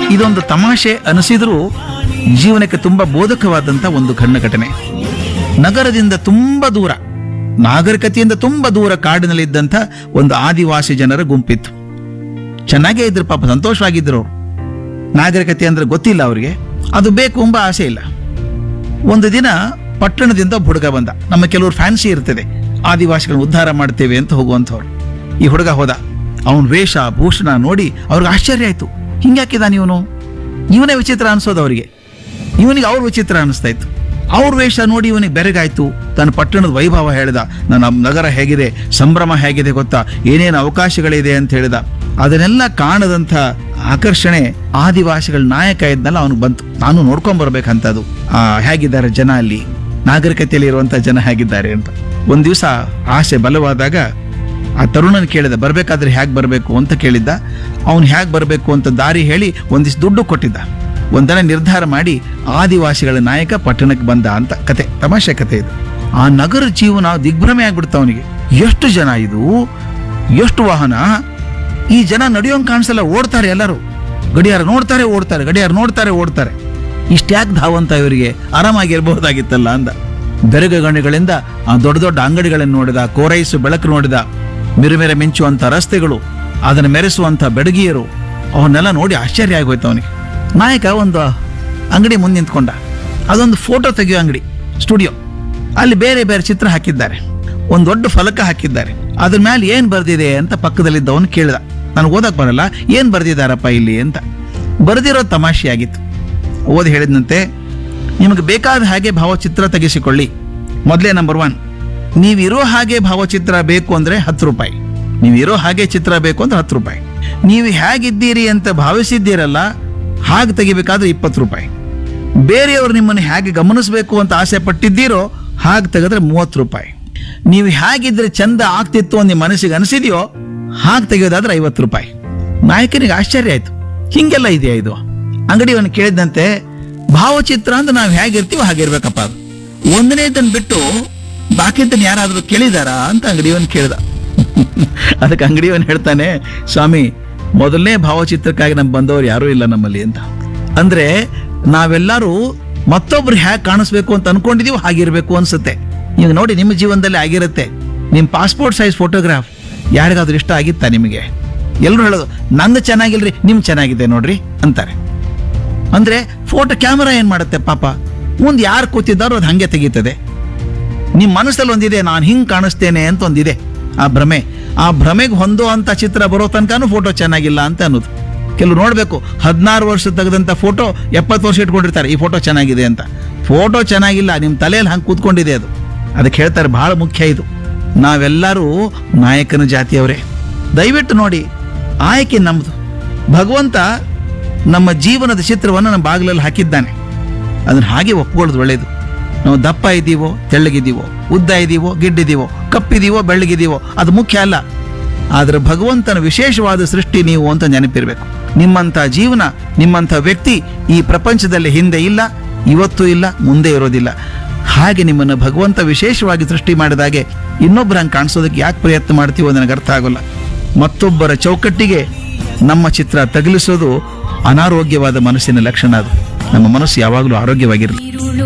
ಇದೊಂದು ತಮಾಷೆ ಅನಿಸಿದರೂ ಜೀವನಕ್ಕೆ ತುಂಬ ಬೋಧಕವಾದಂಥ ಒಂದು ಕಣ್ಣು ಘಟನೆ ನಗರದಿಂದ ತುಂಬ ದೂರ ನಾಗರಿಕತೆಯಿಂದ ತುಂಬ ದೂರ ಕಾಡಿನಲ್ಲಿದ್ದಂಥ ಒಂದು ಆದಿವಾಸಿ ಜನರ ಗುಂಪಿತ್ತು ಚೆನ್ನಾಗೇ ಇದ್ರು ಪಾಪ ಸಂತೋಷವಾಗಿದ್ರು ಅವರು ನಾಗರಿಕತೆ ಅಂದ್ರೆ ಗೊತ್ತಿಲ್ಲ ಅವರಿಗೆ ಅದು ಬೇಕು ಎಂಬ ಆಸೆ ಇಲ್ಲ ಒಂದು ದಿನ ಪಟ್ಟಣದಿಂದ ಒಬ್ಬ ಹುಡುಗ ಬಂದ ನಮ್ಮ ಕೆಲವರು ಫ್ಯಾನ್ಸಿ ಇರ್ತದೆ ಆದಿವಾಸಿಗಳನ್ನ ಉದ್ಧಾರ ಮಾಡ್ತೇವೆ ಅಂತ ಹೋಗುವಂಥವ್ರು ಈ ಹುಡುಗ ಹೋದ ಅವನ ವೇಷ ಭೂಷಣ ನೋಡಿ ಅವ್ರಿಗೆ ಆಶ್ಚರ್ಯ ಆಯ್ತು ಹಿಂಗ್ಯಾಕಿದಾನ ಇವನು ಇವನೇ ವಿಚಿತ್ರ ಅನ್ಸೋದು ಅವರಿಗೆ ಇವನಿಗೆ ಅವ್ರ ವಿಚಿತ್ರ ಅನಿಸ್ತಾ ಇತ್ತು ಅವ್ರ ವೇಷ ನೋಡಿ ಇವನಿಗೆ ಬೆರಗಾಯ್ತು ತನ್ನ ಪಟ್ಟಣದ ವೈಭವ ಹೇಳಿದ ನನ್ನ ನಗರ ಹೇಗಿದೆ ಸಂಭ್ರಮ ಹೇಗಿದೆ ಗೊತ್ತಾ ಏನೇನು ಅವಕಾಶಗಳಿದೆ ಅಂತ ಹೇಳಿದ ಅದನ್ನೆಲ್ಲ ಕಾಣದಂಥ ಆಕರ್ಷಣೆ ಆದಿವಾಸಿಗಳ ನಾಯಕ ಇದ್ನಲ್ಲ ಅವನಿಗೆ ಬಂತು ನಾನು ನೋಡ್ಕೊಂಡ್ ಬರ್ಬೇಕಂತದು ಆ ಹೇಗಿದ್ದಾರೆ ಜನ ಅಲ್ಲಿ ನಾಗರಿಕತೆಯಲ್ಲಿ ಇರುವಂತ ಜನ ಹೇಗಿದ್ದಾರೆ ಅಂತ ಒಂದ್ ದಿವಸ ಆಸೆ ಬಲವಾದಾಗ ಆ ತರುಣನ ಕೇಳಿದ ಬರ್ಬೇಕಾದ್ರೆ ಹೇಗೆ ಬರಬೇಕು ಅಂತ ಕೇಳಿದ್ದ ಅವನು ಹೇಗೆ ಬರಬೇಕು ಅಂತ ದಾರಿ ಹೇಳಿ ಒಂದಿಷ್ಟು ದುಡ್ಡು ಕೊಟ್ಟಿದ್ದ ಒಂದನ ನಿರ್ಧಾರ ಮಾಡಿ ಆದಿವಾಸಿಗಳ ನಾಯಕ ಪಟ್ಟಣಕ್ಕೆ ಬಂದ ಅಂತ ಕತೆ ತಮಾಷೆ ಕತೆ ಇದು ಆ ನಗರ ಜೀವನ ದಿಗ್ಭ್ರಮೆ ಆಗ್ಬಿಡ್ತ ಅವನಿಗೆ ಎಷ್ಟು ಜನ ಇದು ಎಷ್ಟು ವಾಹನ ಈ ಜನ ನಡೆಯೋಂಗ್ ಕಾಣಿಸಲ್ಲ ಓಡ್ತಾರೆ ಎಲ್ಲರೂ ಗಡಿಯಾರ ನೋಡ್ತಾರೆ ಓಡ್ತಾರೆ ಗಡಿಯಾರ ನೋಡ್ತಾರೆ ಓಡ್ತಾರೆ ಇಷ್ಟ್ಯಾಕ್ ಧಾವಂತ ಇವರಿಗೆ ಆರಾಮಾಗಿರ್ಬಹುದಾಗಿತ್ತಲ್ಲ ಅಂದ ಬೆರಗಗಣಿಗಳಿಂದ ಆ ದೊಡ್ಡ ದೊಡ್ಡ ಅಂಗಡಿಗಳನ್ನು ನೋಡಿದ ಕೋರೈಸು ಬೆಳಕು ನೋಡಿದ ಮಿರುಮೆರೆ ಮಿಂಚುವಂತ ರಸ್ತೆಗಳು ಅದನ್ನು ಮೆರೆಸುವಂತ ಬೆಡಗಿಯರು ಅವನ್ನೆಲ್ಲ ನೋಡಿ ಆಶ್ಚರ್ಯ ಆಗೋಯ್ತು ಅವನಿಗೆ ನಾಯಕ ಒಂದು ಅಂಗಡಿ ಮುಂದೆ ನಿಂತ್ಕೊಂಡ ಅದೊಂದು ಫೋಟೋ ತೆಗೆಯೋ ಅಂಗಡಿ ಸ್ಟುಡಿಯೋ ಅಲ್ಲಿ ಬೇರೆ ಬೇರೆ ಚಿತ್ರ ಹಾಕಿದ್ದಾರೆ ಒಂದು ದೊಡ್ಡ ಫಲಕ ಹಾಕಿದ್ದಾರೆ ಅದ್ರ ಮೇಲೆ ಏನ್ ಬರ್ದಿದೆ ಅಂತ ಪಕ್ಕದಲ್ಲಿದ್ದವನು ಕೇಳಿದ ನನಗೆ ಓದಕ್ ಬರಲ್ಲ ಏನ್ ಬರ್ದಿದ್ದಾರಪ್ಪ ಇಲ್ಲಿ ಅಂತ ಬರ್ದಿರೋ ತಮಾಷೆಯಾಗಿತ್ತು ಓದಿ ಹೇಳಿದಂತೆ ನಿಮಗೆ ಬೇಕಾದ ಹಾಗೆ ಭಾವಚಿತ್ರ ತೆಗೆಸಿಕೊಳ್ಳಿ ಮೊದಲೇ ನಂಬರ್ ಒನ್ ನೀವಿರೋ ಹಾಗೆ ಭಾವಚಿತ್ರ ಬೇಕು ಅಂದ್ರೆ ಹತ್ತು ರೂಪಾಯಿ ನೀವಿರೋ ಹಾಗೆ ಚಿತ್ರ ಬೇಕು ಅಂದ್ರೆ ಹತ್ತು ರೂಪಾಯಿ ನೀವು ಹೇಗಿದ್ದೀರಿ ಅಂತ ಭಾವಿಸಿದ್ದೀರಲ್ಲ ಹಾಗೆ ತೆಗಿಬೇಕಾದ್ರೆ ಇಪ್ಪತ್ತು ರೂಪಾಯಿ ಬೇರೆಯವರು ನಿಮ್ಮನ್ನು ಹೇಗೆ ಗಮನಿಸಬೇಕು ಅಂತ ಆಸೆ ಪಟ್ಟಿದ್ದೀರೋ ಹಾಗೆ ತೆಗೆದ್ರೆ ಮೂವತ್ತು ರೂಪಾಯಿ ನೀವು ಹೇಗಿದ್ರೆ ಚಂದ ಆಗ್ತಿತ್ತು ಅಂತ ನಿಮ್ಮ ಮನಸ್ಸಿಗೆ ಅನಿಸಿದೆಯೋ ಹಾಗೆ ತೆಗೆಯೋದಾದ್ರೆ ಐವತ್ತು ರೂಪಾಯಿ ನಾಯಕನಿಗೆ ಆಶ್ಚರ್ಯ ಆಯ್ತು ಹಿಂಗೆಲ್ಲ ಇದೆಯಾ ಇದು ಅಂಗಡಿಯವನು ಕೇಳಿದಂತೆ ಭಾವಚಿತ್ರ ಅಂದ್ರೆ ನಾವು ಹೇಗಿರ್ತೀವೋ ಹಾಗಿರ್ಬೇಕಪ್ಪ ಅದು ಒಂದನೇದನ್ನ ಬಿಟ್ಟು ಬಾಕಿದ್ದನ್ನ ಯಾರಾದ್ರೂ ಕೇಳಿದಾರಾ ಅಂತ ಅಂಗಡಿಯವನ್ ಕೇಳ್ದ ಅದಕ್ಕೆ ಅಂಗಡಿಯವನ್ ಹೇಳ್ತಾನೆ ಸ್ವಾಮಿ ಮೊದಲನೇ ಭಾವಚಿತ್ರಕ್ಕಾಗಿ ನಮ್ ಬಂದವರು ಯಾರೂ ಇಲ್ಲ ನಮ್ಮಲ್ಲಿ ಅಂತ ಅಂದ್ರೆ ನಾವೆಲ್ಲರೂ ಮತ್ತೊಬ್ರು ಹೇಗೆ ಕಾಣಿಸ್ಬೇಕು ಅಂತ ಅನ್ಕೊಂಡಿದೀವೋ ಹಾಗಿರ್ಬೇಕು ಅನ್ಸುತ್ತೆ ಈಗ ನೋಡಿ ನಿಮ್ಮ ಜೀವನದಲ್ಲಿ ಆಗಿರುತ್ತೆ ನಿಮ್ ಪಾಸ್ಪೋರ್ಟ್ ಸೈಜ್ ಫೋಟೋಗ್ರಾಫ್ ಯಾರಿಗಾದ್ರೂ ಇಷ್ಟ ಆಗಿತ್ತಾ ನಿಮಗೆ ಎಲ್ಲರೂ ಹೇಳೋದು ನಂದು ಚೆನ್ನಾಗಿಲ್ರಿ ನಿಮ್ ಚೆನ್ನಾಗಿದೆ ನೋಡ್ರಿ ಅಂತಾರೆ ಅಂದ್ರೆ ಫೋಟೋ ಕ್ಯಾಮರಾ ಏನ್ ಮಾಡುತ್ತೆ ಪಾಪ ಮುಂದೆ ಯಾರು ಕೂತಿದ್ದಾರೋ ಅದು ಹಂಗೆ ತೆಗೀತದೆ ನಿಮ್ಮ ಮನಸ್ಸಲ್ಲಿ ಒಂದಿದೆ ನಾನು ಹಿಂಗ್ ಕಾಣಿಸ್ತೇನೆ ಅಂತ ಒಂದಿದೆ ಆ ಭ್ರಮೆ ಆ ಭ್ರಮೆಗೆ ಹೊಂದೋ ಅಂತ ಚಿತ್ರ ಬರೋ ತನಕನೂ ಫೋಟೋ ಚೆನ್ನಾಗಿಲ್ಲ ಅಂತ ಅನ್ನೋದು ಕೆಲವು ನೋಡ್ಬೇಕು ಹದಿನಾರು ವರ್ಷ ತೆಗೆದಂತ ಫೋಟೋ ಎಪ್ಪತ್ತು ವರ್ಷ ಇಟ್ಕೊಂಡಿರ್ತಾರೆ ಈ ಫೋಟೋ ಚೆನ್ನಾಗಿದೆ ಅಂತ ಫೋಟೋ ಚೆನ್ನಾಗಿಲ್ಲ ನಿಮ್ಮ ತಲೆಯಲ್ಲಿ ಹಂಗೆ ಕೂತ್ಕೊಂಡಿದೆ ಅದು ಅದಕ್ಕೆ ಹೇಳ್ತಾರೆ ಬಹಳ ಮುಖ್ಯ ಇದು ನಾವೆಲ್ಲರೂ ನಾಯಕನ ಜಾತಿಯವರೇ ದಯವಿಟ್ಟು ನೋಡಿ ಆಯ್ಕೆ ನಮ್ಮದು ಭಗವಂತ ನಮ್ಮ ಜೀವನದ ಚಿತ್ರವನ್ನು ನಮ್ಮ ಬಾಗಿಲಲ್ಲಿ ಹಾಕಿದ್ದಾನೆ ಅದನ್ನ ಹಾಗೆ ಒಪ್ಕೊಳ್ಳೋದು ಒಳ್ಳೇದು ನಾವು ದಪ್ಪ ಇದ್ದೀವೋ ತೆಳ್ಳಗಿದ್ದೀವೋ ಉದ್ದ ಇದ್ದೀವೋ ಗಿಡ್ಡಿದ್ದೀವೋ ಕಪ್ಪಿದ್ದೀವೋ ಬೆಳ್ಳಗಿದ್ದೀವೋ ಅದು ಮುಖ್ಯ ಅಲ್ಲ ಆದ್ರೆ ಭಗವಂತನ ವಿಶೇಷವಾದ ಸೃಷ್ಟಿ ನೀವು ಅಂತ ನೆನಪಿರ್ಬೇಕು ನಿಮ್ಮಂಥ ಜೀವನ ನಿಮ್ಮಂಥ ವ್ಯಕ್ತಿ ಈ ಪ್ರಪಂಚದಲ್ಲಿ ಹಿಂದೆ ಇಲ್ಲ ಇವತ್ತೂ ಇಲ್ಲ ಮುಂದೆ ಇರೋದಿಲ್ಲ ಹಾಗೆ ನಿಮ್ಮನ್ನು ಭಗವಂತ ವಿಶೇಷವಾಗಿ ಸೃಷ್ಟಿ ಮಾಡಿದಾಗೆ ಇನ್ನೊಬ್ಬರ ಹಂಗೆ ಕಾಣಿಸೋದಕ್ಕೆ ಯಾಕೆ ಪ್ರಯತ್ನ ಮಾಡ್ತೀವೋ ನನಗೆ ಅರ್ಥ ಆಗೋಲ್ಲ ಮತ್ತೊಬ್ಬರ ಚೌಕಟ್ಟಿಗೆ ನಮ್ಮ ಚಿತ್ರ ತಗಲಿಸೋದು ಅನಾರೋಗ್ಯವಾದ ಮನಸ್ಸಿನ ಲಕ್ಷಣ ಅದು ನಮ್ಮ ಮನಸ್ಸು ಯಾವಾಗಲೂ ಆರೋಗ್ಯವಾಗಿರಲಿ ഇരുൾ